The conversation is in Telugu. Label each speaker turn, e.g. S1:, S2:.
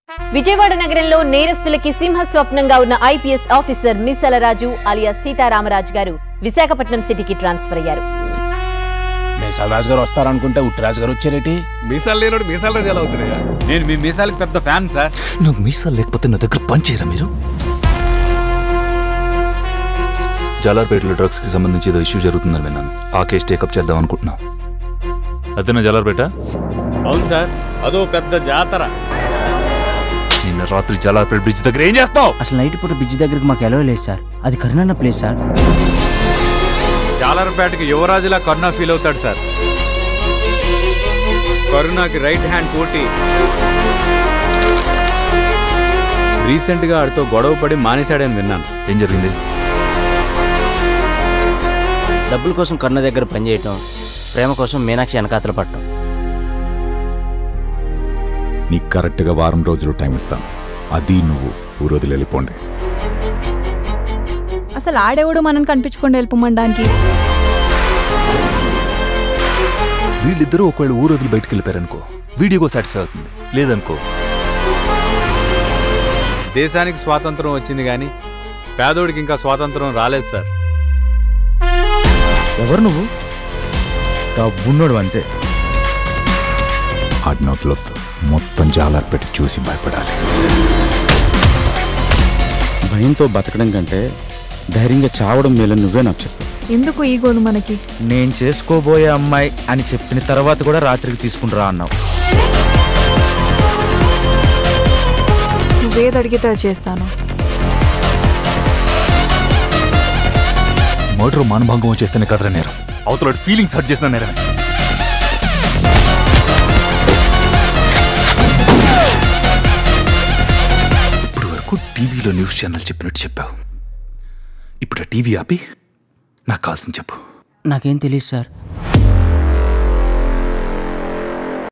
S1: విజయవాడ నగరంలో నేరస్తులకి సింహ స్వప్నంగా ఉన్న IPS officer Misala Raju alias Sitaramaraju garu Visakhapatnam సిటీకి ట్రాన్స్ఫర్ అయ్యారు
S2: మీసాల రాజు గారు వస్తారనుకుంటే ఉట్టిరాజు గారు వచ్చారేటి
S3: మీసాలు లేనోడు మీసాల రాజు ఎలా అవుతున్నాయా
S4: నేను మీ మీసాలకు పెద్ద ఫ్యాన్ సార్
S5: నాకు మీసాలు లేకపోతే నా దగ్గర పనిచేయరా మీరు జాలార్పేటలో డ్రగ్స్ కి సంబంధించి ఏదో ఇష్యూ జరుగుతుందని విన్నాను ఆ కేసు టేకప్ చేద్దాం అనుకుంటున్నా అదేనా జాలార్పేట
S4: అవును సార్ అదో పెద్ద జాతర
S5: నిన్న రాత్రి జాలార్పేట బ్రిడ్జ్ దగ్గర ఏం చేస్తావు
S6: అసలు నైట్ పూట బ్రిడ్జ్ దగ్గరికి మాకు ఎలా లేదు సార్ అది కరుణన్న ప్లేస్ సార్
S4: జాలర్పేటకి యువరాజులా కరుణ ఫీల్ అవుతాడు సార్ కరుణకి రైట్ హ్యాండ్ పోటీ రీసెంట్ గా ఆడితో గొడవ పడి మానేశాడని విన్నాను
S5: ఏం జరిగింది
S6: డబ్బుల కోసం కరుణ దగ్గర పనిచేయటం ప్రేమ కోసం మీనాక్షి వెనకాతలు పట్టడం
S3: నీకు కరెక్ట్గా వారం రోజులు టైం ఇస్తాను అది నువ్వు ఊరోదిలు వెళ్ళిపోండి
S7: అసలు ఆడేవాడు మనం కనిపించకుండా వెళ్ళిపోమనడానికి
S5: వీళ్ళిద్దరూ ఒకవేళ ఊరు వదిలి బయటకు వెళ్ళిపోయారనుకో వీడియోగా సాటిస్ఫై అవుతుంది లేదనుకో
S4: దేశానికి స్వాతంత్రం వచ్చింది కానీ పేదోడికి ఇంకా స్వాతంత్రం రాలేదు సార్
S2: ఎవరు నువ్వు డబ్బున్నోడు అంతే
S3: ఆడి నోట్లొద్దు మొత్తం జాలర్ పెట్టి చూసి భయపడాలి
S8: భయంతో బతకడం కంటే ధైర్యంగా చావడం మేలని నువ్వే నాకు చెప్పు
S7: ఎందుకు ఈ గోలు మనకి
S2: నేను చేసుకోబోయే అమ్మాయి అని చెప్పిన తర్వాత కూడా రాత్రికి తీసుకుంటారా అన్నావు
S7: నువ్వేది అడిగితే అది చేస్తాను
S5: మర్డర్ మానభంగం చేస్తేనే కదరా నేరం అవతల ఫీలింగ్స్ హర్ట్ చేసిన నేరం ఇప్పుడు వరకు టీవీలో న్యూస్ ఛానల్ చెప్పినట్టు చెప్పావు ఇప్పుడు ఆ టీవీ ఆపి నాకు కావాల్సింది చెప్పు
S6: నాకేం తెలియదు సార్